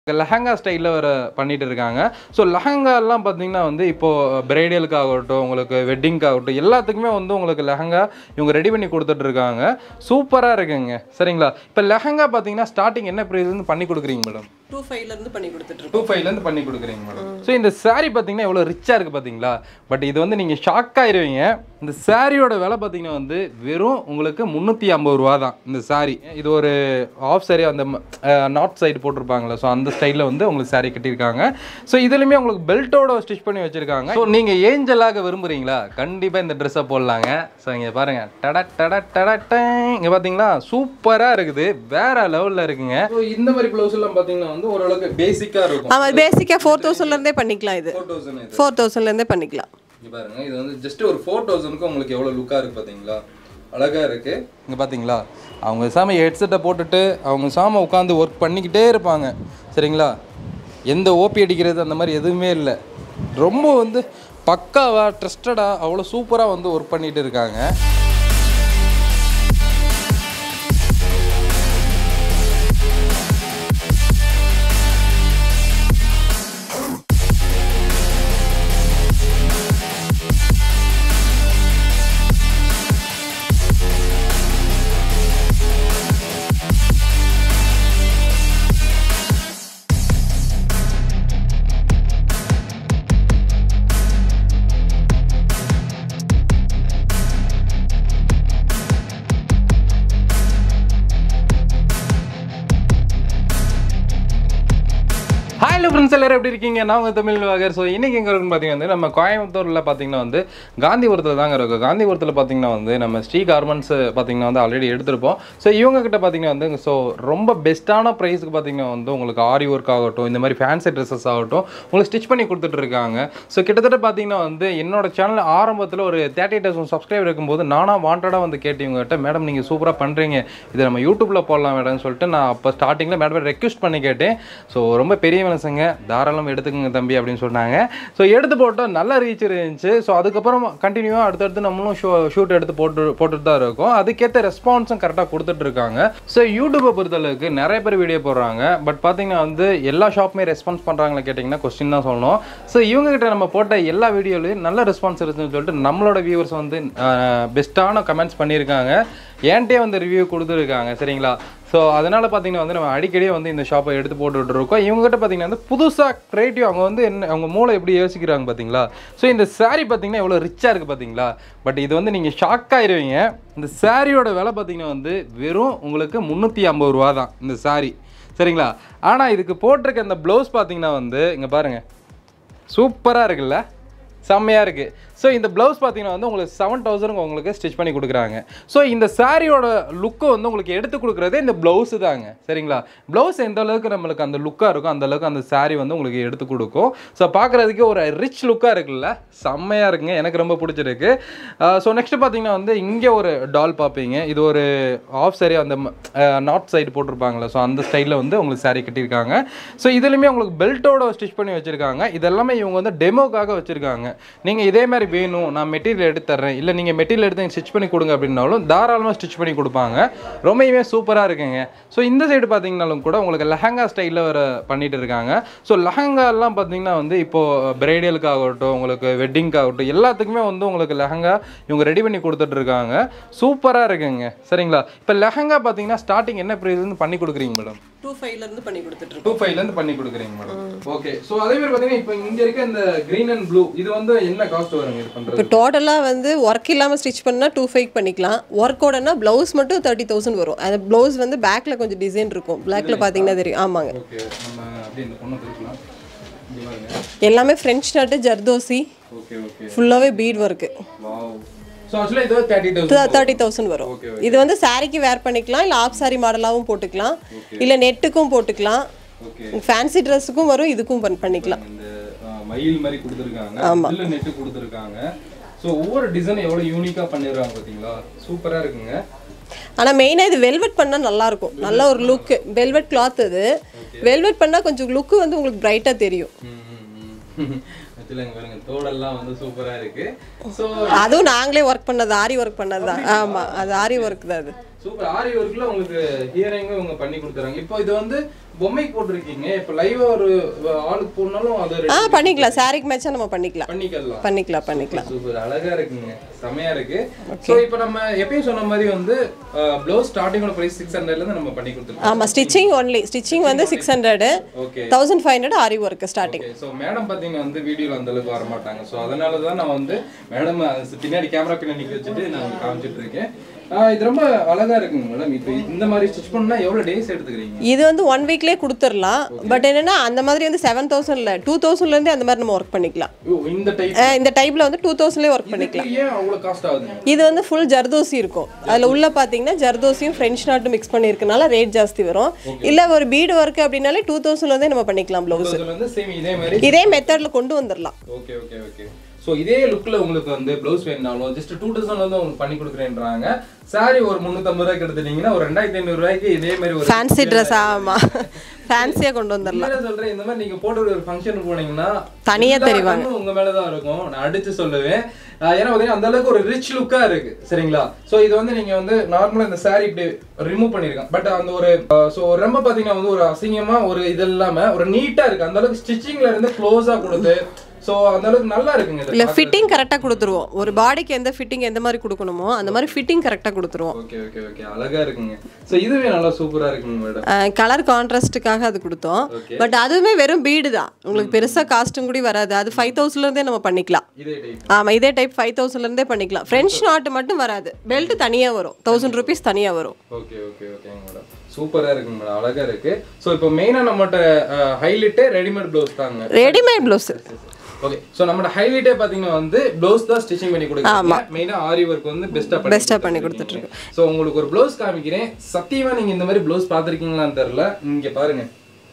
லெஹங்கா ஸ்டைலில் வர பண்ணிட்டு இருக்காங்க ஸோ லெஹங்காலாம் பார்த்தீங்கன்னா வந்து இப்போது பிரைடலுக்காகட்டும் உங்களுக்கு வெட்டிங்க்காகட்டும் எல்லாத்துக்குமே வந்து உங்களுக்கு லெஹங்கா இவங்க ரெடி பண்ணி கொடுத்துட்டு இருக்காங்க சூப்பராக இருக்குங்க சரிங்களா இப்போ லெஹங்கா பார்த்தீங்கன்னா ஸ்டார்டிங் என்ன ப்ரைஸ்லேருந்து பண்ணி கொடுக்குறீங்க மேடம் டூ ஃபைவ்ல இருந்து பண்ணி கொடுத்துட்டு இருக்கோம் டூ ஃபைவ்லேருந்து பண்ணி கொடுக்குறீங்க மேடம் ஸோ இந்த saree பார்த்தீங்கன்னா எவ்வளோ ரிச்சாக இருக்குது பார்த்தீங்களா பட் இது வந்து நீங்கள் ஷாக் ஆயிருவீங்க இந்த சாரியோட விலை பார்த்தீங்கன்னா வந்து வெறும் உங்களுக்கு முந்நூற்றி ஐம்பது ரூபா தான் இந்த saree இது ஒரு ஆஃப் saree அந்த நார்த் சைடு போட்டிருப்பாங்களே ஸோ அந்த ஸ்டைலில் வந்து உங்களுக்கு saree கட்டியிருக்காங்க ஸோ இதுலையுமே உங்களுக்கு பெல்ட்டோட ஸ்டிச் பண்ணி வச்சுருக்காங்க ஸோ நீங்கள் ஏஞ்சலாக விரும்புகிறீங்களா கண்டிப்பாக இந்த ட்ரெஸ்ஸை போடலாங்க ஸோ இங்கே பாருங்கள் டட டட டட இங்கே பார்த்தீங்களா சூப்பராக இருக்குது வேற லெவலில் இருக்குங்க ஸோ இந்த மாதிரி ப்ளவுஸ் எல்லாம் பார்த்தீங்கன்னா வந்து ஓரளவுக்கு பேசிக்காக இருக்கும் ஆமாம் பேசிக்காக ஃபோர் தௌசண்ட்லேருந்தே பண்ணிக்கலாம் இது ஃபோர் தௌசண்ட் இது ஃபோர் தௌசண்ட்லேருந்தே பண்ணிக்கலாம் இங்க பாருங்க இது வந்து ஜஸ்ட் ஒரு ஃபோர் தௌசண்ட்க்கு உங்களுக்கு எவ்வளோ லுக்காக இருக்குது பார்த்தீங்களா அழகாக இருக்குது இங்கே பார்த்தீங்களா அவங்க சாம ஹெட்செட்டை போட்டுட்டு அவங்க சாம உட்காந்து ஒர்க் பண்ணிக்கிட்டே இருப்பாங்க சரிங்களா எந்த ஓபி அடிக்கிறது அந்த மாதிரி எதுவுமே இல்லை ரொம்ப வந்து பக்காவாக ட்ரஸ்டடாக அவ்வளோ சூப்பராக வந்து ஒர்க் பண்ணிட்டு இருக்காங்க ஹலோ ஃப்ரெண்ட்ஸ் எல்லாரும் எப்படி இருக்கீங்க நான் உங்கள் தமிழ் வாகர் ஸோ இன்றைக்கி எங்கே இருக்குன்னு பார்த்தீங்கன்னா வந்து நம்ம கோயம்புத்தூரில் பார்த்தீங்கன்னா வந்து காந்திபுரத்தில் தாங்க இருக்கும் காந்திபுரத்தில் பார்த்தீங்கன்னா வந்து நம்ம ஸ்ரீ கார்மெண்ட்ஸ் பார்த்தீங்கன்னா வந்து ஆல்ரெடி எடுத்திருப்போம் ஸோ இவங்க கிட்ட பார்த்தீங்கன்னா வந்து ஸோ ரொம்ப பெஸ்ட்டான ப்ரைஸுக்கு பார்த்தீங்கன்னா வந்து உங்களுக்கு ஆரி ஒர்க் ஆகட்டும் இந்த மாதிரி ஃபேன்சி ட்ரெஸ்ஸஸ் ஆகட்டும் உங்களுக்கு ஸ்டிச் பண்ணி கொடுத்துட்டு இருக்காங்க ஸோ கிட்டத்தட்ட பார்த்தீங்கன்னா வந்து என்னோட சேனல் ஆரம்பத்தில் ஒரு தேர்ட்டி தௌசண்ட் சப்ஸ்கிரைபர் இருக்கும்போது நானாக வாண்டடாக வந்து கேட்டு இவங்ககிட்ட மேடம் நீங்கள் சூப்பராக பண்ணுறீங்க இதை நம்ம யூடியூப்பில் போடலாம் மேடம்னு சொல்லிட்டு நான் அப்போ ஸ்டார்டிங்கில் மேடம் ரெக்வஸ்ட் பண்ணி கேட்டேன் ஸோ ரொம்ப பெரிய மனசுங்க தாராளம் எடுத்துக்கங்க தம்பி அப்படின்னு சொன்னாங்க ஸோ எடுத்து போட்டோம் நல்ல ரீச் இருந்துச்சு ஸோ அதுக்கப்புறம் கண்டினியூவாக அடுத்தடுத்து நம்மளும் ஷூ ஷூட் எடுத்து போட்டு போட்டுட்டு தான் இருக்கோம் அதுக்கேற்ற ரெஸ்பான்ஸும் கரெக்டாக கொடுத்துட்டு இருக்காங்க ஸோ யூடியூப்பை பொறுத்தளவுக்கு நிறைய பேர் வீடியோ போடுறாங்க பட் பார்த்தீங்கன்னா வந்து எல்லா ஷாப்புமே ரெஸ்பான்ஸ் பண்ணுறாங்களா கேட்டிங்கன்னா கொஸ்டின் தான் சொல்லணும் ஸோ இவங்க கிட்ட நம்ம போட்ட எல்லா வீடியோலையும் நல்ல ரெஸ்பான்ஸ் இருக்குன்னு சொல்லிட்டு நம்மளோட வியூவர்ஸ் வந்து பெஸ்ட்டான கமெண்ட்ஸ் பண்ணியிருக்காங்க என்கிட்டயே வந்து ரிவ்யூ கொடுத்துருக்காங்க சரிங்களா ஸோ அதனால் பார்த்தீங்கன்னா வந்து நம்ம அடிக்கடி வந்து இந்த ஷாப்பை எடுத்து போட்டுட்டு இருக்கோம் இவங்ககிட்ட பார்த்தீங்கன்னா வந்து புதுசாக க்ரியேட்டிவ் அவங்க வந்து என்ன அவங்க மூளை எப்படி யோசிக்கிறாங்க பார்த்தீங்களா ஸோ இந்த saree பார்த்தீங்கன்னா எவ்வளோ ரிச்சாக இருக்குது பார்த்தீங்களா பட் இது வந்து நீங்கள் ஷாக் ஆயிருவீங்க இந்த சாரியோட விலை பார்த்தீங்கன்னா வந்து வெறும் உங்களுக்கு முந்நூற்றி ஐம்பது ரூபா தான் இந்த saree சரிங்களா ஆனால் இதுக்கு போட்டிருக்க இந்த ப்ளவுஸ் பார்த்தீங்கன்னா வந்து இங்கே பாருங்கள் சூப்பராக இருக்குல்ல செம்மையாக இருக்குது ஸோ இந்த ப்ளவுஸ் பார்த்தீங்கன்னா வந்து உங்களுக்கு செவன் தௌசண்ட் உங்களுக்கு ஸ்டிச் பண்ணி கொடுக்குறாங்க ஸோ இந்த சாரியோட லுக்கை வந்து உங்களுக்கு எடுத்து கொடுக்குறதே இந்த ப்ளவுஸு தாங்க சரிங்களா ப்ளவுஸ் எந்த அளவுக்கு நம்மளுக்கு அந்த லுக்காக இருக்கும் அந்த அளவுக்கு அந்த saree வந்து உங்களுக்கு எடுத்து கொடுக்கும் ஸோ பார்க்குறதுக்கு ஒரு ரிச் லுக்காக இருக்குல்ல செம்மையாக இருக்குங்க எனக்கு ரொம்ப பிடிச்சிருக்கு ஸோ நெக்ஸ்ட் பார்த்தீங்கன்னா வந்து இங்கே ஒரு டால் பார்ப்பீங்க இது ஒரு ஆஃப் saree அந்த நார்த் சைடு போட்டிருப்பாங்களே ஸோ அந்த ஸ்டைலில் வந்து உங்களுக்கு saree கட்டியிருக்காங்க ஸோ இதுலையுமே உங்களுக்கு பெல்ட்டோட ஸ்டிச் பண்ணி வச்சுருக்காங்க இதெல்லாமே இவங்க வந்து டெமோக்காக வச்சுருக்காங்க நீங்கள் இதே மாதிரி வேணும் நான் மெட்டீரியல் எடுத்து தர்றேன் இல்லை நீங்கள் மெட்டீரியல் எடுத்து ஸ்டிச் பண்ணி கொடுங்க அப்படின்னாலும் தாராளமாக ஸ்டிச் பண்ணி கொடுப்பாங்க ரொம்பவுமே சூப்பராக இருக்குங்க ஸோ இந்த சைடு பார்த்தீங்கன்னாலும் கூட உங்களுக்கு லெஹங்கா ஸ்டைலில் வர பண்ணிட்டு இருக்காங்க ஸோ லெஹங்காலாம் பார்த்தீங்கன்னா வந்து இப்போது பிரைடலுக்காகட்டும் உங்களுக்கு வெட்டிங்க்காகட்டும் எல்லாத்துக்குமே வந்து உங்களுக்கு லெஹங்கா இவங்க ரெடி பண்ணி கொடுத்துட்டு இருக்காங்க சூப்பராக இருக்குங்க சரிங்களா இப்போ லெஹங்கா பார்த்தீங்கன்னா ஸ்டார்டிங் என்ன ப்ரைஸ்லேருந்து பண்ணி கொடுக்குறீங்க மேடம் டூ ஃபைவ்ல இருந்து பண்ணி கொடுத்துட்டு இருக்கோம் டூ ஃபைவ்லேருந்து பண்ணி கொடுக்குறீங்க மேடம் ஓகே ஸோ அதே மாதிரி பார்த்தீங்கன்னா இப்போ இங்கே இருக்க இந்த க்ரீன் அண்ட் ப்ளூ இது வந்து என்ன காஸ்ட் வருங்க இது பண்ணுறது இப்போ டோட்டலாக வந்து ஒர்க் இல்லாமல் ஸ்டிச் பண்ணால் டூ ஃபைவ் பண்ணிக்கலாம் ஒர்க்கோடனா ப்ளவுஸ் மட்டும் தேர்ட்டி தௌசண்ட் வரும் அந்த ப்ளவுஸ் வந்து பேக்கில் கொஞ்சம் டிசைன் இருக்கும் பிளாக்ல பார்த்தீங்கன்னா தெரியும் ஆமாங்க ஓகே நம்ம அப்படியே இந்த பொண்ணை பிரிக்கலாம் இங்கே பாருங்க எல்லாமே French knot zardozi okay okay ஃபுல்லாகவே பீட் ஒர்க்கு வாவ் ஸோ ஆக்சுவலாக இது தேர்ட்டி தௌசண்ட் தேர்ட்டி தௌசண்ட் வரும் Okay, இது வந்து சாரிக்கு வேர் பண்ணிக்கலாம் இல்லை ஆஃப் சாரி மாடலாகவும் போட்டுக்கலாம் இல்லை நெட்டுக்கும் போட்டுக்கலாம் ஓகே ஃபேன்சி ட்ரெஸ்ஸுக்கும் வரும் இதுக்கும் பண்- பண்ணிக்கலாம் இந்த ஆ, மயில் மாதிரி கொடுத்துருக்காங்க இதுல நெட்டு கொடுத்துருக்காங்க ஸோ ஒவ்வொரு டிசைன் எவ்வளோ யூனிக்காக பண்ணிடுறாங்க பார்த்தீங்களா சூப்பராக இருக்குங்க ஆனால் மெயினாக இது வெல்வெட் பண்ணால் நல்லா இருக்கும் நல்ல ஒரு லுக்கு வெல்வெட் கிளாத் இது வெல்வெட் பண்ணால் கொஞ்சம் லுக்கு வந்து உங்களுக்கு பிரைட்டாக தெரியும் ஆக்சுவலாக இங்கே பாருங்க தோடெல்லாம் வந்து சூப்பராக இருக்கு ஸோ அதுவும் நாங்களே ஒர்க் பண்ணது ஆரி ஒர்க் பண்ணது தான் ஆமாம் அது ஆரி ஒர்க் தான் அது சூப்பர் ஆரி ஒர்க்ல உங்களுக்கு ஹியரிங்கும் இவங்க பண்ணி கொடுத்துறாங்க இப்போ இது வந்து பொம்மைக்கு போட்டிருக்கீங்க இப்போ லைவா ஒரு ஆளுக்கு போனாலும் அது ஆ ready பண்ணிக்கலாம் சாரிக்கு மேட்சாக நம்ம பண்ணிக்கலாம் பண்ணிக்கலாம் பண்ணிக்கலாம் பண்ணிக்கலாம் சூப்பர் அழகா இருக்குங்க செமையா இருக்கு சோ இப்போ நம்ம எப்பயும் சொன்ன மாதிரி வந்து ப்ளவுஸ் ஸ்டார்டிங்கோட பிரைஸ் சிக்ஸ் ஹண்ட்ரட்ல இருந்து நம்ம பண்ணி கொடுத்துருக்கோம் ஆமாம் ஸ்டிச்சிங் ஒன்லி ஸ்டிச்சிங் வந்து six hundred okay thousand five hundred aari work starting okay so madam பார்த்தீங்கன்னா வந்து வீடியோவில் அந்த அளவுக்கு வர மாட்டாங்க ஸோ அதனால தான் நான் வந்து மேடம் பின்னாடி கேமரா பின்னாடி நிக்க வச்சுட்டு நான் காமிச்சிட்டு இருக்கேன் ஆ, இது ரொம்ப அழகா இருக்குங்க மேடம் இப்போ இந்த மாதிரி ஸ்டிச் பண்ணா எவ்வளோ டேஸ் எடுத்துக்கிறீங்க இது வந்து ஒன் வீக்லேயே கொடுத்துடலாம் பட் என்னன்னா அந்த மாதிரி வந்து செவன் தௌசண்ட்ல டூ தௌசண்ட்லேருந்தே அந்த மாதிரி நம்ம ஒர்க் பண்ணிக்கலாம் ஓ இந்த டைப் அஹ் இந்த டைப்ல வந்து டூ தௌசண்ட்லேயே ஒர்க் பண்ணிக்கலாம் ஏன் அவ்வளோ காஸ்ட் ஆகுது இது வந்து ஃபுல் ஜர்தோசி இருக்கும் அதில் உள்ள பார்த்தீங்கன்னா ஜர்தோசியும் ஃப்ரெஞ்ச் நாட்டும் மிக்ஸ் பண்ணியிருக்கனால ரேட் ஜாஸ்தி வரும் இல்லை ஒரு பீடு ஒர்க் அப்படின்னாலே டூ தௌசண்ட்லேருந்தே நம்ம பண்ணிக்கலாம் ப்ளவுஸ் இதுல வந்து சேம் இதே மாதிரி இதே மெத்தடில் கொண்டு வந்துடலாம் ஓகே ஓகே ஓகே ஸோ இதே லுக்கில் உங்களுக்கு வந்து ப்ளவுஸ் வேணுனாலும் ஜஸ்ட் டூ தௌசண்ட் வந்து உங்களுக்கு பண்ணி கொடுக்குறேன்றாங்க சாரி ஒரு முந்நூற்றம்பது ரூபாய்க்கு எடுத்துட்டீங்கன்னா ஒரு ரெண்டாயிரத்தி ஐநூறு ரூபாய்க்கு இதே மாதிரி ஒரு ஃபேன்சி ட்ரெஸ் ஆமாம் ஃபேன்சியாக கொண்டு வந்துடலாம் உண்மையிலே சொல்றேன் இந்த மாதிரி நீங்க போட்டு ஒரு ஃபங்க்ஷனுக்கு போனீங்கன்னா தனியா எல்லா தெரிவாங்க. கண்ணும் உங்க மேல தான் இருக்கும் நான் அடிச்சு சொல்லுவேன் ஆஹ் ஏன்னா பாத்தீங்கன்னா அந்த அளவுக்கு ஒரு ரிச் லுக்கா இருக்கு சரிங்களா சோ இது வந்து நீங்க வந்து நார்மலா இந்த saree இப்படி ரிமூவ் பண்ணிருக்கேன் பட் அந்த ஒரு சோ ரொம்ப பாத்தீங்கன்னா வந்து ஒரு அசிங்கமா ஒரு இது இல்லாம ஒரு நீட்டா இருக்கு அந்த அளவுக்கு ஸ்டிச்சிங்ல இருந்து க்ளோஸா கொடுத்து சோ அந்த அளவுக்கு நல்லா இருக்குங்க இது இல்லை ஃபிட்டிங் கரெக்டாக கொடுத்துருவோம் ஒரு பாடிக்கு எந்த ஃபிட்டிங் எந்த மாதிரி கொடுக்கணுமோ அந்த மாதிரி ஃபிட்டிங் கரெக்டாக கொடுத்துருவோம் ஓகே ஓகே ஓகே அழகா இருக்குங்க சோ இதுவே நல்லா சூப்பரா இருக்குங்க மேடம் கலர் கான்ட்ராஸ்ட்டுக்காக அது கொடுத்தோம் Okay. பட் அதுவுமே வெறும் பீடு தான் உங்களுக்கு பெருசாக காஸ்ட்டும் கூட வராது அது ஃபைவ் தௌசண்ட்லேருந்தே நம்ம பண்ணிக்கலாம் இதே டைப் ஆமாம் இதே டைப் ஃபைவ் தௌசண்ட்லேருந்தே பண்ணிக்கலாம் ஃப்ரெஞ்ச் நாட் மட்டும் வராது பெல்ட் தனியாக வரும் தௌசண்ட் ருபீஸ் தனியாக வரும் ஓகே ஓகே ஓகேங்க மேடம் சூப்பரா இருக்குங்க மேடம் அழகா இருக்கு சோ இப்போ மெயினா நம்மகிட்ட ஹைலைட்டே ரெடிமேட் ப்ளவுஸ் தாங்க ரெடிமேட் ப்ளவுஸு ஓகே சோ நம்மளோட ஹைலைட்டே பாத்தீங்கன்னா வந்து ப்ளவுஸ் தான் ஸ்டிச்சிங் பண்ணி கொடுக்குறாங்க மெயினா ஆரி ஒர்க் வந்து பெஸ்டா பண்ணி பெஸ்ட்டாக பண்ணி கொடுத்துட்ருக்கு சோ உங்களுக்கு ஒரு ப்ளவுஸ் காமிக்கிறேன் சத்தியமா நீங்க இந்த மாதிரி ப்ளவுஸ் பாத்திருக்கீங்களான்னு தெரியல இங்க பாருங்க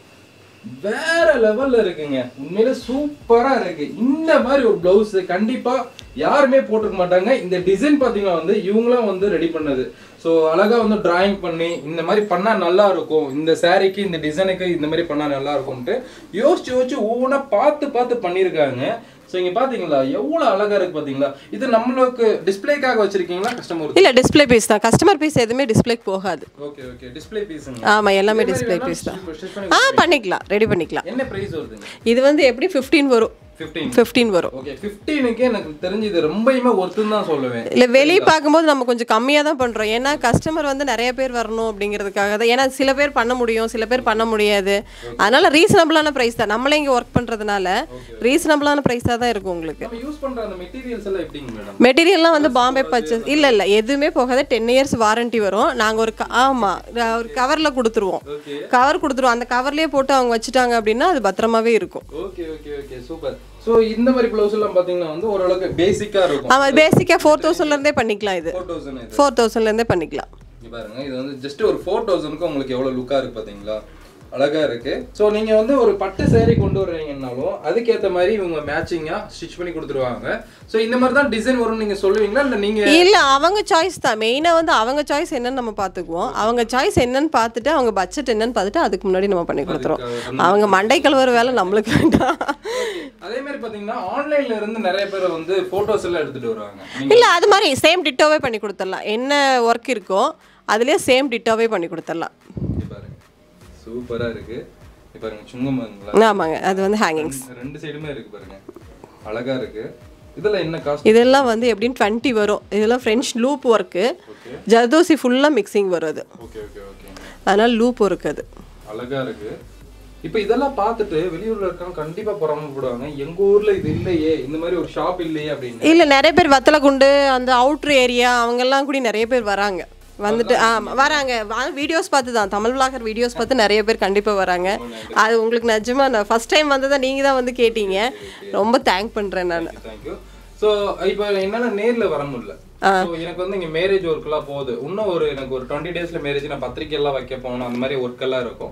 வேற லெவல்ல இருக்குங்க உண்மையில சூப்பரா இருக்கு இந்த மாதிரி ஒரு பிளவுஸ் கண்டிப்பா யாருமே போட்டிருக்க மாட்டாங்க இந்த டிசைன் பாத்தீங்கன்னா வந்து இவங்களும் வந்து ரெடி பண்ணது ஸோ அழகா வந்து டிராயிங் பண்ணி இந்த மாதிரி பண்ணா நல்லா இருக்கும் இந்த சாரீக்கு இந்த டிசைனுக்கு இந்த மாதிரி பண்ணா நல்லா இருக்கும்ட்டு யோசிச்சு யோசிச்சு ஒவ்வொன்றா பார்த்து பார்த்து பண்ணியிருக்காங்க ஸோ இங்க பாத்தீங்களா எவ்வளவு அழகா இருக்கு பாத்தீங்களா இது நம்மளுக்கு டிஸ்ப்ளேக்காக வச்சிருக்கீங்களா கஸ்டமர் இல்லை டிஸ்ப்ளே பீஸ் தான் கஸ்டமர் பீஸ் எதுவுமே டிஸ்ப்ளேக்கு போகாது ஓகே ஓகே டிஸ்ப்ளே பீஸுங்க ஆமாம் எல்லாமே டிஸ்ப்ளே பீஸ் தான் ஆ பண்ணிக்கலாம் ரெடி பண்ணிக்கலாம் என்ன பிரைஸ் வருதுங்க இது வந்து எப்படி ஃபிஃப்டீன் வரும் ஃபிஃப்டீன் ஃபிஃப்டீன் வரும் ஓகே ஃபிஃப்டீனுக்கு எனக்கு தெரிஞ்சு இது ரொம்பயுமே ஒர்த்துன்னு தான் சொல்லுவேன் இல்லை வெளியே பார்க்கும்போது நம்ம கொஞ்சம் கம்மியாக தான் பண்ணுறோம் ஏன்னா கஸ்டமர் வந்து நிறைய பேர் வரணும் அப்படிங்கிறதுக்காக தான் ஏன்னா சில பேர் பண்ண முடியும் சில பேர் பண்ண முடியாது அதனால ரீசனபிளான ப்ரைஸ் தான் நம்மளே இங்கே ஒர்க் பண்ணுறதுனால ரீசனபிளான ப்ரைஸாக தான் இருக்கும் உங்களுக்கு நம்ம யூஸ் பண்ற அந்த மெட்டீரியல்ஸ் எல்லாம் எப்படிங்க மேடம் மெட்டீரியல்லாம் வந்து பாம்பே பர்ச்சேஸ் இல்லை இல்லை எதுவுமே போகாத டென் இயர்ஸ் வாரண்டி வரும் நாங்கள் ஒரு க- ஆமா ர- ஒரு கவரில் கொடுத்துருவோம் ஓகே கவர் கொடுத்துருவோம் அந்த கவர்லேயே போட்டு அவங்க வச்சுட்டாங்க அப்படின்னா அது பத்திரமாவே இருக்கும் okay okay okay super so இந்த மாதிரி ப்ளவுஸ் எல்லாம் பாத்தீங்கன்னா வந்து ஓரளவுக்கு பேசிக்கா இருக்கும் ஆமாம் பேசிக்காக ஃபோர் தௌசண்ட்லேருந்தே பண்ணிக்கலாம் இது ஃபோர் தௌசண்ட் இது ஃபோர் தௌசண்ட்லேருந்தே பண்ணிக்கலாம் இங்க பாருங்க இது வந்து ஜஸ்ட் ஒரு ஃபோர் தௌசண்ட்க்கு உங்களுக்கு எவ்வளவு லுக்கா இருக்கு பாத்தீங்களா அழகா இருக்கு சோ நீங்க வந்து ஒரு பட்டு saree கொண்டு வர்றீங்கன்னாலும் அதுக்கேத்த மாதிரி இவங்க மேட்சிங்கா ஸ்டிச் பண்ணி கொடுத்துருவாங்க சோ இந்த மாதிரி தான் டிசைன் வரும்னு நீங்க சொல்லுவீங்களா இல்ல நீங்க இல்ல அவங்க சாய்ஸ் தான் மெயினா வந்து அவங்க சாய்ஸ் என்னன்னு நம்ம பாத்துக்குவோம் அவங்க சாய்ஸ் என்னன்னு பார்த்துட்டு அவங்க பட்ஜெட் என்னன்னு பார்த்துட்டு அதுக்கு முன்னாடி நம்ம பண்ணி கொடுத்துருவோம் அவங்க மண்டை கழுவுற வேலை நம்மளுக்கு வேண்டாம் அதே மாதிரி பாத்தீங்கன்னா ஆன்லைன்ல இருந்து நிறைய பேர் வந்து போட்டோஸ் எல்லாம் எடுத்துட்டு வருவாங்க நீங்க இல்ல அது மாதிரி சேம் டிட்டோவே பண்ணி கொடுத்துடலாம் என்ன ஒர்க் இருக்கோ அதுலயே சேம் டிட்டோவே பண்ணி கொடுத்துடலாம் இங்க பாருங்க சூப்பரா இருக்கு இங்க பாருங்க சுங்கமாங்களா ஆமாங்க அது வந்து ஹேங்கிங்ஸ் ரெண்டு சைடுமே இருக்கு பாருங்க அழகா இருக்கு இதெல்லாம் என்ன காஸ்ட் இதெல்லாம் வந்து எப்படின்னு டுவெண்ட்டி வரும் இதெல்லாம் French loop work okay zardozi ஃபுல்லாக மிக்சிங் வரும் அது ஓகே ஓகே ஓகே அதனால லூப் ஒர்க் அது அழகா இருக்கு இப்போ இதெல்லாம் பார்த்துட்டு வெளியூர்ல இருக்கவங்க கண்டிப்பா பொறாமப்படுவாங்க எங்க ஊர்ல இது இல்லையே இந்த மாதிரி ஒரு ஷாப் இல்லையே அப்படின்னு இல்ல நிறைய பேர் வத்தலகுண்டு அந்த அவுட்ரு ஏரியா அவங்கெல்லாம் கூட நிறைய பேர் வராங்க வந்துட்டு ஆமா வராங்க வீடியோஸ் பார்த்து தான் தமிழ் விளாகர் வீடியோஸ் பார்த்து நிறைய பேர் கண்டிப்பா வராங்க அது உங்களுக்கு நிஜமா நான் ஃபர்ஸ்ட் டைம் வந்ததை நீங்க தான் வந்து கேட்டீங்க ரொம்ப தேங்க் பண்றேன் நான் தேங்க்யூ ஸோ இப்போ என்னால நேர்ல வர முடியல So, எனக்கு வந்து இங்க மேரேஜ் ஒர்க் எல்லாம் போகுது இன்னும் ஒரு எனக்கு ஒரு டுவெண்ட்டி டேஸ்ல மேரேஜ் நான் பத்திரிக்கை எல்லாம் வைக்க போகணும் அந்த மாதிரி ஒர்க் எல்லாம் இருக்கும்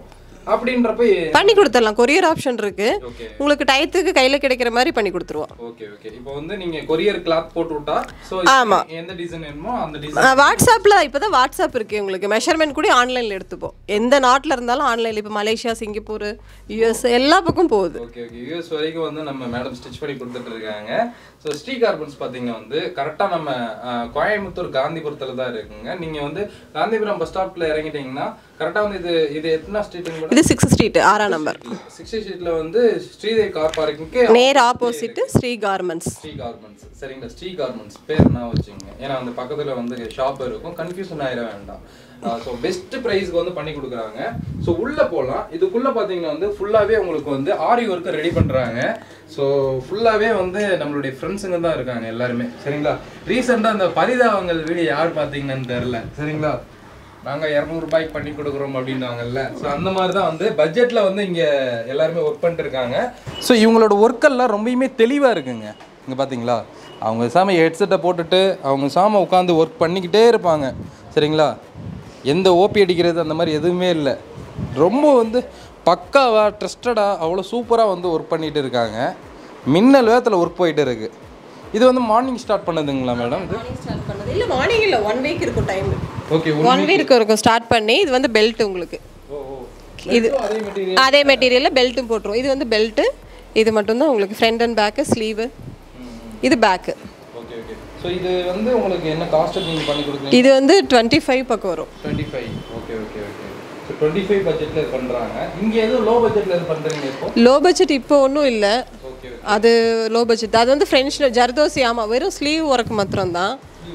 அப்படின்றப்ப பண்ணி கொடுத்துடலாம் கொரியர் ஆப்ஷன் இருக்கு ஓகே உங்களுக்கு டயத்துக்கு கையில் கிடைக்கிற மாதிரி பண்ணி கொடுத்துருவோம் ஓகே ஓகே இப்போ வந்து நீங்க கொரியர் கிளாத் போட்டு விட்டா ஸோ ஆமா. எந்த டிசைன் வேணுமோ அந்த டிசைன் வாட்ஸ்அப்பில் இப்போ தான் வாட்ஸ்அப் இருக்கு உங்களுக்கு மெஷர்மெண்ட் கூட ஆன்லைனில் எடுத்துப்போம் எந்த நாட்டில் இருந்தாலும் ஆன்லைனில் இப்போ மலேசியா சிங்கப்பூர் யூஎஸ் எல்லா பக்கம் போகுது ஓகே ஓகே யூஎஸ் வரைக்கும் வந்து நம்ம மேடம் ஸ்டிச் பண்ணி கொடுத்துட்டு இருக்காங்க ஸோ ஸ்ரீ கார்பன்ஸ் பார்த்தீங்கன்னா வந்து கரெக்டாக நம்ம அஹ், கோயம்புத்தூர் காந்திபுரத்தில் தான் இருக்குங்க நீங்கள் வந்து காந்திபுரம் பஸ் ஸ்டாப்பில் இறங்கிட்டீங்கன்னா கரெக்டாக வந்து இது இது எத்தனை ஸ்ட்ரீட்டுங்க இது சிக்ஸ் ஸ்ட்ரீட் ஆறாம் நம்பர் சிக்ஸ்டி ஸ்ட்ரீட்டில் வந்து ஸ்ரீதேவி கார் பார்க்கிங்க்கு நேர் opposite Sri garments Sri garments சரிங்களா ஸ்ரீ கார்மெண்ட்ஸ் பேர் நான் வச்சுங்க ஏன்னா அந்த பக்கத்தில் வந்து ஷாப் இருக்கும் கன்ஃபியூஷன் ஆயிட வேண்டாம் ஸோ பெஸ்ட் ப்ரைஸ்க்கு வந்து பண்ணி கொடுக்குறாங்க ஸோ உள்ளே போகலாம் இதுக்குள்ளே பார்த்தீங்கன்னா வந்து ஃபுல்லாகவே உங்களுக்கு வந்து ஆரி ஒர்க்கை ரெடி பண்ணுறாங்க ஸோ ஃபுல்லாகவே வந்து நம்மளுடைய ஃப்ரெண்ட்ஸுங்க தான் இருக்காங்க எல்லாருமே சரிங்களா ரீசெண்டாக அந்த பரிதாபங்கள் வீடியோ யார் பார்த்தீங்கன்னு தெரில சரிங்களா நாங்கள் இரநூறுபாய்க்கு பண்ணி கொடுக்குறோம் அப்படின்னாங்கல்ல ஸோ அந்த மாதிரி தான் வந்து பட்ஜெட்டில் வந்து இங்கே எல்லாருமே ஒர்க் பண்ணிட்டு இருக்காங்க ஸோ இவங்களோட ஒர்க்கெல்லாம் ரொம்பயுமே தெளிவாக இருக்குங்க இங்கே பார்த்தீங்களா அவங்க சாம ஹெட்செட்டை போட்டுட்டு அவங்க சாம உட்காந்து ஒர்க் பண்ணிக்கிட்டே இருப்பாங்க சரிங்களா எந்த ஓபி அடிக்கிறது அந்த மாதிரி எதுவுமே இல்லை ரொம்ப வந்து பக்காவாக ட்ரஸ்டடாக அவ்வளோ சூப்பராக வந்து ஒர்க் பண்ணிட்டு இருக்காங்க மின்னல் வேகத்தில் ஒர்க் போயிட்டு இருக்கு இது வந்து மார்னிங் ஸ்டார்ட் பண்ணதுங்களா மேடம் இது ஸ்டார்ட் பண்ணது இல்லை மார்னிங் இல்லை ஒன் வீக் இருக்கும் டைம் ஓகே ஒன் வீக் இருக்கும் ஸ்டார்ட் பண்ணி இது வந்து பெல்ட் உங்களுக்கு ஓ ஓ இது அதே மெட்டீரியல் அதே மெட்டீரியலில் பெல்ட்டும் போட்டுரும் இது வந்து பெல்ட்டு இது மட்டும்தான் உங்களுக்கு ஃப்ரண்ட் அண்ட் பேக்கு ஸ்லீவு இது பேக்கு ஓகே ஓகே ஸோ இது வந்து உங்களுக்கு என்ன காஸ்ட் நீங்கள் பண்ணி கொடுக்குறீங்க இது வந்து டுவெண்ட்டி ஃபைவ் பக்கம் வரும் twenty five okay okay okay so twenty five பட்ஜெட்டில் இது பண்ணுறாங்க இங்கே எதுவும் லோ பட்ஜெட்டில் இது பண்ணுறீங்க இப்போ லோ பட்ஜெட் இப்போ ஒன்றும் இல்லை ஓகே அது லோ பட்ஜெட் அது வந்து ஃப்ரெண்ட்ஸில் ஜர்தோசி ஆமாம் வெறும் ஸ்லீவ் ஒர்க் மாத்திரம் தான்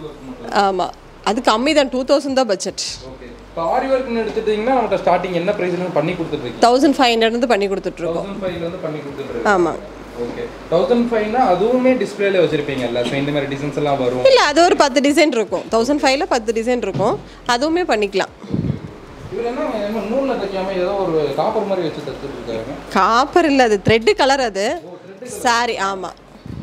ஆமாம் அது கம்மி தான் டூ தௌசண்ட் தான் பட்ஜெட் ஓகே இப்போ ஆரி ஒர்க்னு எடுத்துட்டிங்கன்னா நம்மகிட்ட ஸ்டார்டிங் என்ன ப்ரைஸ்லேருந்து பண்ணி கொடுத்துட்ருக்கீங்க தௌசண்ட் ஃபைவ் ஹண்ட்ரட்லேருந்து பண்ணி கொடுத்துட்ருக்கோம் தௌசண்ட் ஃபைவ்லேருந்து பண்ணி கொடுத்துட்ருக்கீங்க ஆமாம் ஓகே தௌசண்ட் ஃபைவ்னா அதுவுமே டிஸ்பிளேல வச்சிருப்பீங்கல்ல ஸோ இந்த மாதிரி டிசைன்ஸ் எல்லாம் வரும் இல்லை அது ஒரு பத்து டிசைன் இருக்கும் தௌசண்ட் ஃபைவ்ல பத்து டிசைன் இருக்கும் அதுவுமே பண்ணிக்கலாம் இவர் என்ன என்ன நூலில் தைக்காம ஏதோ ஒரு காப்பர் மாதிரி வச்சு தச்சுட்டு இருக்காங்க காப்பர் இல்லை அது த்ரெட்டு கலர் அது சாரி ஆமாம்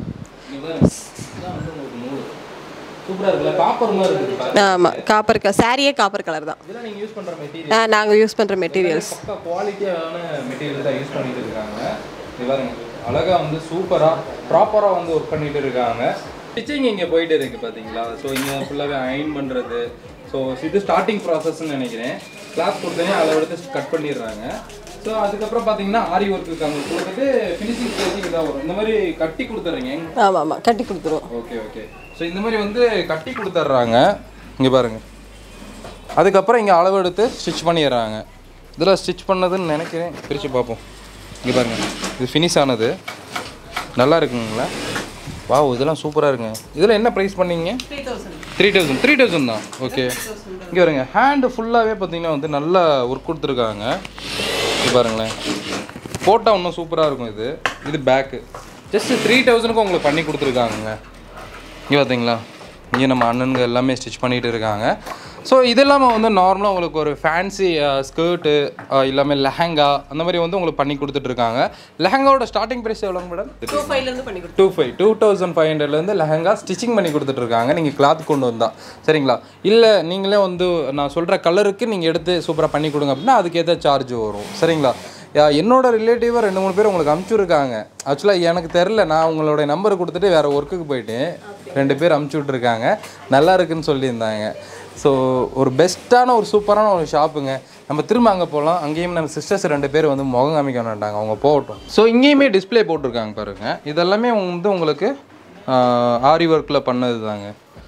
சூப்பராக இருக்குல்ல காப்பர் மாதிரி இருக்கு ஆமாம் காப்பர் க சாரியே காப்பர் கலர் தான் இதெல்லாம் நீங்கள் யூஸ் பண்ணுற மெட்டீரியல் நாங்கள் யூஸ் பண்ணுற மெட்டீரியல்ஸ் பக்கா குவாலிட்டியான மெட்டீரியல் தான் யூஸ் பண்ணிட்டு இருக்காங்க இது பாருங்க அழகா வந்து சூப்பராக ப்ராப்பராக வந்து ஒர்க் பண்ணிட்டு இருக்காங்க ஸ்டிச்சிங் இங்கே போயிட்டு இருக்கு பார்த்தீங்களா ஸோ இங்கே ஃபுல்லாகவே அயன் பண்ணுறது ஸோ இது ஸ்டார்டிங் ப்ராசஸ்ன்னு நினைக்கிறேன் கிளாஸ் கொடுத்தனே அதை எடுத்து கட் பண்ணிடுறாங்க ஸோ அதுக்கப்புறம் பார்த்தீங்கன்னா ஆரி ஒர்க்கு அங்கே கொடுத்துட்டு ஃபினிஷிங் ஸ்டேஜிங் தான் வரும் இந்த மாதிரி கட்டி கொடுத்துட்றீங்க ஆமாம் ஆமாம் கட்டி கொடுத்துருவோம் ஓகே ஓகே ஸோ இந்த மாதிரி வந்து கட்டி கொடுத்துட்றாங்க இங்கே பாருங்க அதுக்கப்புறம் இங்கே அளவு எடுத்து ஸ்டிச் பண்ணிடுறாங்க இதில் ஸ்டிச் பண்ணதுன்னு நினைக்கிறேன் பிரித்து பார்ப்போம் இங்கே பாருங்க இது ஃபினிஷ் ஆனது நல்லா இருக்குங்களா வாவ் இதெல்லாம் சூப்பராக இருக்குங்க இதில் என்ன ப்ரைஸ் பண்ணீங்க three thousand three thousand three thousand தான் ஓகே இங்கே வருங்க ஹேண்டு ஃபுல்லாகவே பார்த்தீங்கன்னா வந்து நல்லா ஒர்க் கொடுத்துருக்காங்க இது பாருங்களேன் போட்டால் இன்னும் சூப்பராக இருக்கும் இது இது பேக்கு ஜஸ்ட் த்ரீ தௌசண்ட்க்கு உங்களுக்கு பண்ணி கொடுத்துருக்காங்க இங்கே பார்த்தீங்களா இங்கே நம்ம அண்ணனுங்க எல்லாமே ஸ்டிச் பண்ணிட்டு இருக்காங்க ஸோ இது இல்லாமல் வந்து நார்மலாக உங்களுக்கு ஒரு ஃபேன்சி ஸ்கர்ட்டு எல்லாமே லெஹங்கா அந்த மாதிரி வந்து உங்களுக்கு பண்ணி கொடுத்துட்டு இருக்காங்க லெஹங்காவோட ஸ்டார்டிங் ப்ரைஸ் எவ்வளோங்க மேடம் டூ ஃபைவ்லேருந்து பண்ணி கொடுத்துருவோம் two five two thousand five ஹண்ட்ரட்லேருந்து லெஹங்கா ஸ்டிச்சிங் பண்ணி கொடுத்துட்ருக்காங்க நீங்கள் கிளாத் கொண்டு வந்தா சரிங்களா இல்லை நீங்களே வந்து நான் சொல்கிற கலருக்கு நீங்கள் எடுத்து சூப்பராக பண்ணி கொடுங்க அப்படின்னா அதுக்கேற்ற சார்ஜ் வரும் சரிங்களா யா- என்னோட ரிலேட்டிவாக ரெண்டு மூணு பேர் உங்களுக்கு அமுச்சுருக்காங்க ஆக்சுவலாக எனக்கு தெரில நான் உங்களோட நம்பர் கொடுத்துட்டு வேறு ஒர்க்குக்கு போயிட்டேன் ரெண்டு பேர் அமுச்சு விட்ருக்காங்க நல்லா இருக்குன்னு சொல்லியிருந்தாங்க ஸோ ஒரு பெஸ்ட்டான ஒரு சூப்பரான ஒரு ஷாப்புங்க நம்ம திரும்ப அங்கே போகலாம் அங்கேயும் நம்ம சிஸ்டர்ஸ் ரெண்டு பேர் வந்து முகம் காமிக்க வேண்டாங்க அவங்க போகட்டும் ஸோ இங்கேயுமே டிஸ்ப்ளே போட்டிருக்காங்க பாருங்க இதெல்லாமே வந்து உங்களுக்கு ஆரி ஒர்க்கில் பண்ணது தாங்க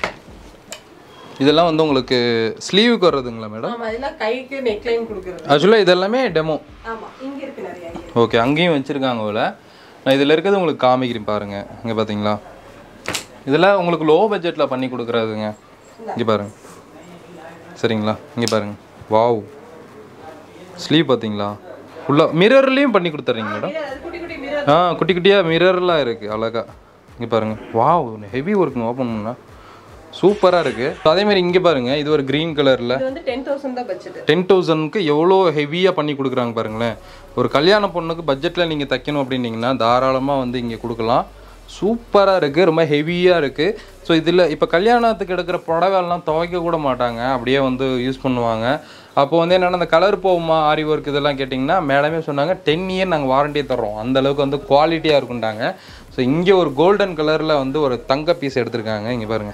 இதெல்லாம் வந்து உங்களுக்கு ஸ்லீவுக்கு வர்றதுங்களா மேடம் ஆமாம் இதெல்லாம் கைக்கு நெக்லைன் கொடுக்குறது ஆக்சுவலாக இதெல்லாமே டெமோ ஆமாம் இங்கே இருக்கு நிறைய இங்க. ஓகே அங்கேயும் வச்சுருக்காங்க போல் நான் இதில் இருக்கிறது உங்களுக்கு காமிக்கிறேன் பாருங்கள் இங்கே பார்த்தீங்களா இதெல்லாம் உங்களுக்கு லோ பட்ஜெட்டில் பண்ணி கொடுக்குறதுங்க இங்கே பாருங்க சரிங்களா இங்கே பாருங்க வாவ் ஸ்லீவ் பார்த்தீங்களா ஃபுல்லாக மிரர்லேயும் பண்ணி கொடுத்துட்றீங்க மேடம் அது குட்டி குட்டி mirror. ஆ குட்டி குட்டியாக மிரர்லாம் இருக்குது அழகா இங்கே பாருங்க வாவ் ஹெவி ஒர்க்குங்க ஓப்பன் பண்ணா சூப்பராக இருக்குது அதேமாதிரி இங்கே பாருங்க இது ஒரு க்ரீன் கலரில் இது வந்து டென் தௌசண்ட் தான் பட்ஜெட் டென் தௌசண்ட்க்கு எவ்வளோ ஹெவியாக பண்ணி கொடுக்குறாங்க பாருங்களேன் ஒரு கல்யாண பொண்ணுக்கு பட்ஜெட்டில் நீங்கள் தைக்கணும் அப்படின்னீங்கன்னா தாராளமாக வந்து இங்கே கொடுக்கலாம் சூப்பராக இருக்குது ரொம்ப ஹெவியாக இருக்குது ஸோ இதில் இப்போ கல்யாணத்துக்கு எடுக்கிற புடவைலாம் துவைக்க கூட மாட்டாங்க அப்படியே வந்து யூஸ் பண்ணுவாங்க அப்போ வந்து என்னென்னா அந்த கலர் போகுமா ஆரி ஒர்க் இதெல்லாம் கேட்டிங்கன்னா மேடமே சொன்னாங்க டென் இயர் நாங்கள் வாரண்டி தர்றோம் அந்த அளவுக்கு வந்து குவாலிட்டியாக இருக்குண்டாங்க ஸோ இங்கே ஒரு கோல்டன் கலரில் வந்து ஒரு தங்க பீஸ் எடுத்திருக்காங்க இங்கே பாருங்கள்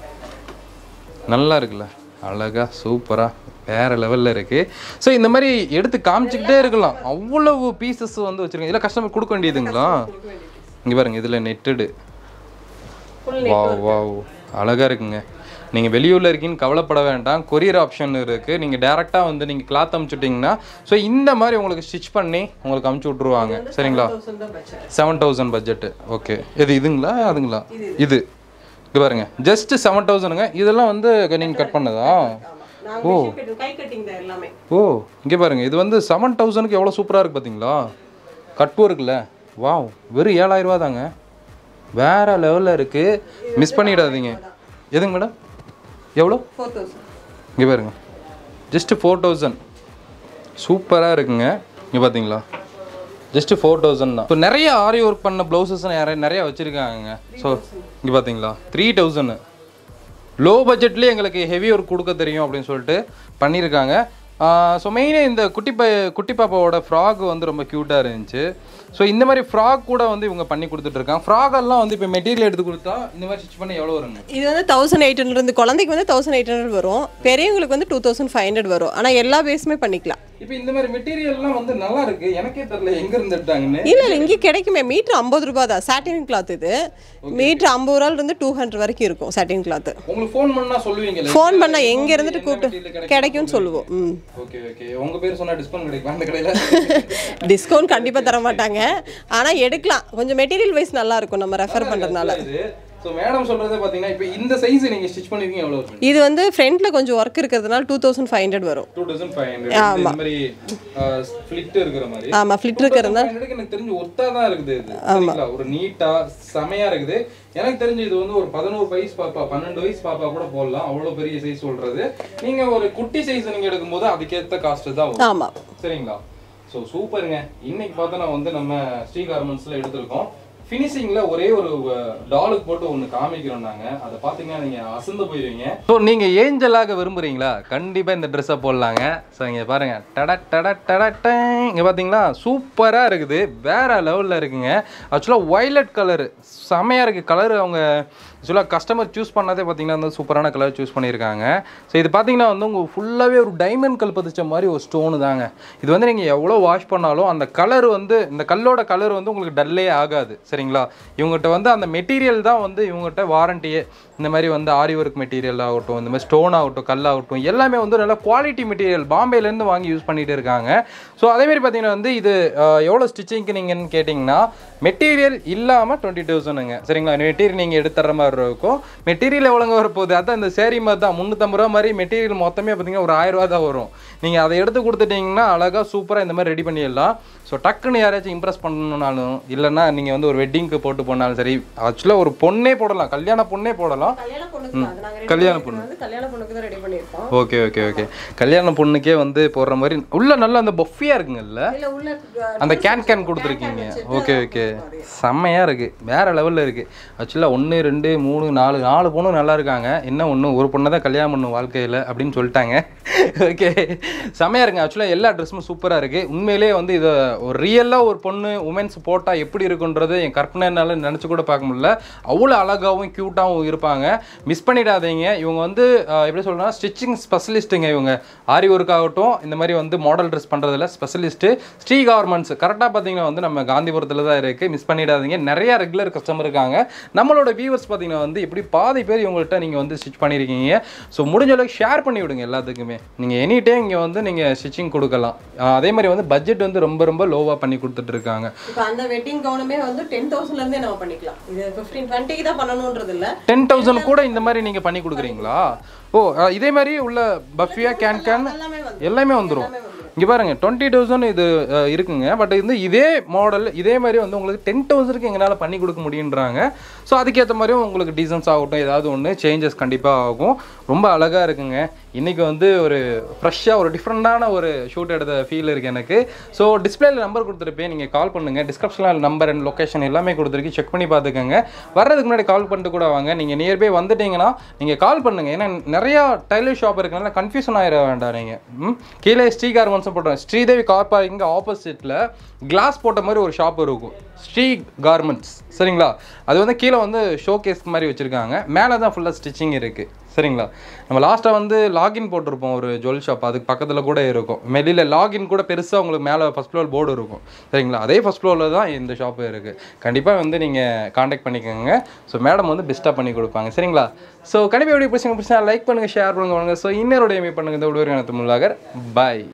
நல்லா இருக்குல்ல அழகா சூப்பராக வேற லெவலில் இருக்குது ஸோ இந்த மாதிரி எடுத்து காமிச்சிக்கிட்டே இருக்கலாம் அவ்வளவு பீசஸ் வந்து வச்சுருக்கேன் இதில் கஸ்டமர் கொடுக்க வேண்டியதுங்களா இங்கே பாருங்க இதில் நெட்டடு வாவ் வாவ் அழகாக இருக்குங்க நீங்கள் வெளியூரில் இருக்கீங்கன்னு கவலைப்பட வேண்டாம் கொரியர் ஆப்ஷன் இருக்குது நீங்கள் டேரெக்டாக வந்து நீங்கள் கிளாத் அமுச்சுட்டிங்கன்னா ஸோ இந்த மாதிரி உங்களுக்கு ஸ்டிச் பண்ணி உங்களுக்கு அமுச்சு விட்ருவாங்க சரிங்களா செவன் தௌசண்ட் பட்ஜெட்டு ஓகே இது இதுங்களா அதுங்களா இது இது பாருங்க ஜஸ்ட் செவன் தௌசண்ட்ங்க இதெல்லாம் வந்து நீங்கள் கட் பண்ணதா ஓ கை கட்டிங் தான் எல்லாமே ஓ இங்கே பாருங்க இது வந்து செவன் தௌசண்ட்க்கு எவ்வளோ சூப்பராக இருக்குது பார்த்தீங்களா கட் இருக்குல்ல வாவ் வெறும் ஏழாயிரம் ரூபா தாங்க வேற லெவலில் இருக்குது மிஸ் பண்ணிடாதீங்க எதுங்க மேடம் எவ்வளோ ஃபோர் தௌசண்ட் இங்கே பாருங்க ஜஸ்ட் ஃபோர் தௌசண்ட் சூப்பராக இருக்குங்க இங்கே பார்த்தீங்களா ஜஸ்ட் ஃபோர் தௌசண்ட் தான் இப்போ நிறைய ஆரி ஒர்க் பண்ண ப்ளவுசஸ் நிறைய நிறைய வச்சுருக்காங்க ஸோ இங்கே பார்த்தீங்களா த்ரீ தௌசண்ட் லோ பட்ஜெட்லேயே எங்களுக்கு ஹெவி ஒர்க் கொடுக்க தெரியும் அப்படின்னு சொல்லிட்டு பண்ணியிருக்காங்க ஸோ மெயினாக இந்த குட்டி ப குட்டி பாப்பாவோட ஃப்ராக் வந்து ரொம்ப க்யூட்டாக இருந்துச்சு ஸோ இந்த மாதிரி ஃப்ராக் கூட வந்து இவங்க பண்ணி கொடுத்துட்ருக்காங்க ஃப்ராக் எல்லாம் வந்து இப்போ மெட்டீரியல் எடுத்து கொடுத்தா இந்த மாதிரி ஸ்டிச் பண்ண எவ்வளோ வருங்க இது வந்து தௌசண்ட் எயிட் ஹண்ட்ரட் குழந்தைக்கு வந்து தௌசண்ட் எயிட் ஹண்ட்ரட் வரும் பெரியவங்களுக்கு வந்து டூ தௌசண்ட் ஃபைவ் ஹண்ட்ரட் வரும் ஆனால் எல்லா பேஸுமே பண்ணிக்கலாம் இப்போ இந்த மாதிரி மெட்டீரியல்லாம் வந்து நல்லா இருக்கு எனக்கே தெரியல எங்க இருந்து எடுத்தாங்கன்னு இல்லை இல்லை இங்கே கிடைக்குமே மீட்ரு ஐம்பது ரூபா தான் சாட்டின் கிளாத் இது மீட்ரு ஐம்பது ரூபாயிலிருந்து டூ ஹண்ட்ரட் வரைக்கும் இருக்கும் சாட்டின் கிளாத் உங்களுக்கு ஃபோன் பண்ணா சொல்லுவீங்கல்ல ஃபோன் பண்ணால் எங்கே இருந்துட்டு கூப்பிட்டு கிடைக்கும்னு சொல்லுவோம் ம் ஓகே ஓகே உங்க பேர் சொன்னா டிஸ்கவுண்ட் கிடைக்கும் அந்த கடையில டிஸ்கவுண்ட் கண்டிப்பாக தர மாட்டாங்க ஆனால் எடுக்கலாம் கொஞ்சம் மெட்டீரியல் வைஸ் நல்லா இருக்கும் நம்ம ரெஃபர் பண்ணுறதுனால இது ஸோ மேடம் சொல்றதே பாத்தீங்கன்னா இப்போ இந்த சைஸ் நீங்க ஸ்டிச் பண்ணிருக்கீங்க எவ்வளவு இருக்கு இது வந்து ஃப்ரண்ட்டில் கொஞ்சம் ஒர்க் இருக்கிறதுனால டூ தௌசண்ட் ஃபைவ் ஹண்ட்ரட் வரும் டூ தௌசண்ட் ஃபைவ் ஹண்ட்ரட் இந்த மாதிரி ஃபிளிட் இருக்கிற மாதிரி ஆமாம் ஃப்ளிட் இருக்கிறதுனால 2500 எனக்கு தெரிஞ்சு ஒத்தா தான் இருக்குது இது சரிங்களா ஒரு நீட்டா செமையா இருக்குது எனக்கு தெரிஞ்சு இது வந்து ஒரு பதினோரு வயசு பாப்பா பன்னெண்டு வயசு பாப்பா கூட போடலாம் அவ்வளவு பெரிய சைஸ் சொல்றது நீங்க ஒரு குட்டி சைஸ் நீங்க எடுக்கும்போது அதுக்கேத்த காஸ்ட் தான் வரும் ஆமாம் சரிங்களா ஸோ சூப்பருங்க இன்னைக்கு பார்த்தா நான் வந்து நம்ம ஸ்ரீ கார்மெண்ட்ஸ்ல எடுத்திருக்கோம் ஃபினிஷிங்ல ஒரே ஒரு டாலுக்கு போட்டு ஒன்று காமிக்கிறோம் நாங்க அதை பார்த்தீங்கன்னா நீங்க அசந்து போயிருவீங்க ஸோ நீங்க ஏஞ்சலாக விரும்புறீங்களா கண்டிப்பா இந்த ட்ரெஸ்ஸை போடலாங்க ஸோ இங்க பாருங்க டட டட டட டேங். இங்க பாத்தீங்களா சூப்பரா இருக்குது வேற லெவல்ல இருக்குங்க ஆக்சுவலாக வயலட் கலர் செமையா இருக்கு கலர் அவங்க ஆக்சுவலாக கஸ்டமர் சூஸ் பண்ணதே பார்த்தீங்கன்னா வந்து சூப்பரான கலர் சூஸ் பண்ணியிருக்காங்க ஸோ இது பார்த்தீங்கன்னா வந்து உங்கள் ஃபுல்லாகவே ஒரு டைமண்ட் கல் பதிச்ச மாதிரி ஒரு ஸ்டோனு தாங்க இது வந்து நீங்கள் எவ்வளோ வாஷ் பண்ணாலும் அந்த கலர் வந்து இந்த கல்லோட கலர் வந்து உங்களுக்கு டல்லே ஆகாது சரிங்களா இவங்ககிட்ட வந்து அந்த மெட்டீரியல் தான் வந்து இவங்ககிட்ட வாரண்டியே இந்த மாதிரி வந்து ஆரி ஒர்க் மெட்டீரியல் ஆகட்டும் இந்த மாதிரி ஸ்டோன் ஆகட்டும் கல் ஆகட்டும் எல்லாமே வந்து நல்ல குவாலிட்டி மெட்டீரியல் பாம்பேலேருந்து வாங்கி யூஸ் பண்ணிட்டு இருக்காங்க ஸோ அதேமாரி பார்த்தீங்கன்னா வந்து இது அஹ், எவ்வளோ ஸ்டிச்சிங்க்கு நீங்கன்னு கேட்டிங்கன்னா மெட்டீரியல் இல்லாமல் டுவெண்ட்டி தௌசண்ட்ங்க சரிங்களா மெட்டீரியல் நீங்கள் எடுத்துற மாதிரி இருக்கும் மெட்டீரியல் எவ்வளோங்க வரப்போகுது அதான் இந்த சேரீ மாதிரி தான் முந்நூற்றம்பது ரூபா மாதிரி மெட்டீரியல் மொத்தமே பார்த்தீங்கன்னா ஒரு ஆயிரம் ரூபா தான் வரும் நீங்கள் அதை எடுத்து கொடுத்துட்டீங்கன்னா அழகாக சூப்பராக இந்த மாதிரி ரெடி பண்ணிடலாம் ஸோ டக்குன்னு யாராச்சும் இம்ப்ரெஸ் பண்ணணும்னாலும் இல்லைன்னா நீங்கள் வந்து ஒரு வெட்டிங்க்கு போட்டு போனாலும் சரி ஆக்சுவலாக ஒரு பொண்ணே போடலாம் கல்யாண பொண்ணே போடலாம் கல்யாண பொண்ணுக்கு கல்யாண பொண்ணு வந்து கல்யாண பொண்ணுக்கு தான் ரெடி பண்ணியிருக்கோம் ஓகே ஓகே ஓகே கல்யாண பொண்ணுக்கே வந்து போடுற மாதிரி உள்ள நல்லா அந்த பொஃபியாக இருக்குங்கல்ல இல்ல உள்ள அந்த கேன் கேன் கொடுத்துருக்கீங்க ஓகே ஓகே செம்மையாக இருக்குது வேறு லெவலில் இருக்குது ஆக்சுவலாக ஒன்று ரெண்டு மூணு நாலு நாலு பொண்ணு நல்லா இருக்காங்க என்ன ஒன்று ஒரு பொண்ணை தான் கல்யாணம் பண்ணும் வாழ்க்கையில் அப்படின்னு சொல்லிட்டாங்க ஓகே செம்மையாக இருக்குங்க ஆக்சுவலாக எல்லா ட்ரெஸ்ஸும் சூப்பராக இருக்குது உண்மையிலேயே வந்து இதை ஒரு ரியலாக ஒரு பொண்ணு உமன்ஸ் போட்டால் எப்படி இருக்குன்றது என் கற்பனைனால நினச்சி கூட பார்க்க முடியல அவ்வளோ அழகாகவும் க்யூட்டாகவும் இருப்பாங்க மிஸ் பண்ணிடாதீங்க இவங்க வந்து ஆஹ், எப்படி சொல்றேன்னா ஸ்டிச்சிங் ஸ்பெஷலிஸ்ட்டுங்க இவங்க ஆரி ஒர்க் ஆகட்டும் இந்த மாதிரி வந்து மாடல் ட்ரெஸ் பண்ணுறதுல ஸ்பெஷலிஸ்ட்டு ஸ்ரீ கார்மெண்ட்ஸ் கரெக்டாக பார்த்தீங்கன்னா வந்து நம்ம காந்திபுரத்தில் தான் இருக்குது மிஸ் பண்ணிடாதீங்க நிறைய ரெகுலர் கஸ்டமர் இருக்காங்க நம்மளோட வியூவர்ஸ் பார்த்தீங்கன்னா வந்து இப்படி பாதி பேர் இவங்கள்ட்ட நீங்கள் வந்து ஸ்டிச் பண்ணியிருக்கீங்க ஸோ முடிஞ்ச அளவுக்கு ஷேர் பண்ணி விடுங்க எல்லாத்துக்குமே நீங்கள் எனி டைம் இங்கே வந்து நீங்கள் ஸ்டிச்சிங் கொடுக்கலாம் ஆஹ், அதே மாதிரி வந்து பட்ஜெட் வந்து ரொம்ப ரொம்ப லோவாக பண்ணி கொடுத்துட்டு இருக்காங்க இப்போ அந்த வெட்டிங் கவுனுமே வந்து டென் தௌசண்ட்ல இருந்தே நம்ம பண்ணிக்கலாம் இது ஃபிஃப்டீன் டுவெண்ட்டிக்கு தான் பண்ணணுன்றது இல்ல டென் தௌசண்ட் கூட இந்த மாதிரி நீங்கள் பண்ணி கொடுக்குறீங்களா ஓ அஹ், இதே மாதிரி உள்ள பஃபியா கேன் கேன் எல்லாமே வந்து எல்லாமே வந்துடும் இங்கே பாருங்க டுவெண்ட்டி தௌசண்ட் இது அஹ், இருக்குங்க பட் இது இதே மாடல் இதே மாதிரி வந்து உங்களுக்கு டென் தௌசண்ட்க்கு எங்களால் பண்ணி கொடுக்க முடியுன்றாங்க ஸோ அதுக்கேற்ற மாதிரியும் உங்களுக்கு டிசைன்ஸ் ஆகட்டும் ஏதாவது ஒன்று சேஞ்சஸ் கண்டிப்பாக ஆகும் ரொம்ப அழகாக இருக்குங்க இன்றைக்கி வந்து ஒரு ஃப்ரெஷ்ஷாக ஒரு டிஃப்ரெண்ட்டான ஒரு ஷூட் எடுத்த ஃபீல் இருக்குது எனக்கு ஸோ டிஸ்பிளேல நம்பர் கொடுத்துருப்பேன் நீங்கள் கால் பண்ணுங்கள் டிஸ்கிரிப்ஷனில் நம்பர் அண்ட் லொக்கேஷன் எல்லாமே கொடுத்துருக்கு செக் பண்ணி பார்த்துக்கோங்க வர்றதுக்கு முன்னாடி கால் பண்ணிட்டு கூட வாங்க நீங்கள் நியர்பை வந்துட்டீங்கன்னா நீங்கள் கால் பண்ணுங்கள் ஏன்னா நிறையா டைலர் ஷாப் இருக்கனால கன்ஃபியூஷன் ஆயிட வேண்டாம் நீங்கள் ம் கீழே ஸ்ரீ கார்மெண்ட்ஸும் போட்டோம் ஸ்ரீதேவி கார் பார்க்கிங் ஆப்போசிட்டில் கிளாஸ் போட்ட மாதிரி ஒரு ஷாப் இருக்கும் ஸ்ரீ கார்மெண்ட்ஸ் சரிங்களா அது வந்து கீழே வந்து ஷோ கேஸ் மாதிரி வச்சுருக்காங்க மேலே தான் ஃபுல்லாக ஸ்டிச்சிங் இருக்குது சரிங்களா நம்ம லாஸ்ட்டாக வந்து லாகின் போட்டிருப்போம் ஒரு ஜுவல் ஷாப் அதுக்கு பக்கத்தில் கூட இருக்கும் வெளியில் லாகின் கூட பெருசாக உங்களுக்கு மேலே ஃபஸ்ட் ஃப்ளோர் போர்டு இருக்கும் சரிங்களா அதே ஃபஸ்ட் ஃப்ளோரில் தான் இந்த ஷாப்பு இருக்குது கண்டிப்பாக வந்து நீங்கள் காண்டாக்ட் பண்ணிக்கோங்க ஸோ மேடம் வந்து பெஸ்ட்டாக பண்ணி கொடுப்பாங்க சரிங்களா ஸோ கண்டிப்பாக எப்படி பிடிச்சிங்க பிடிச்சா லைக் பண்ணுங்கள் ஷேர் பண்ணுங்க ஸோ இன்னொரு மீட் பண்ணுங்கள் இந்த விடுவர்கள் தமிழாகர் பாய்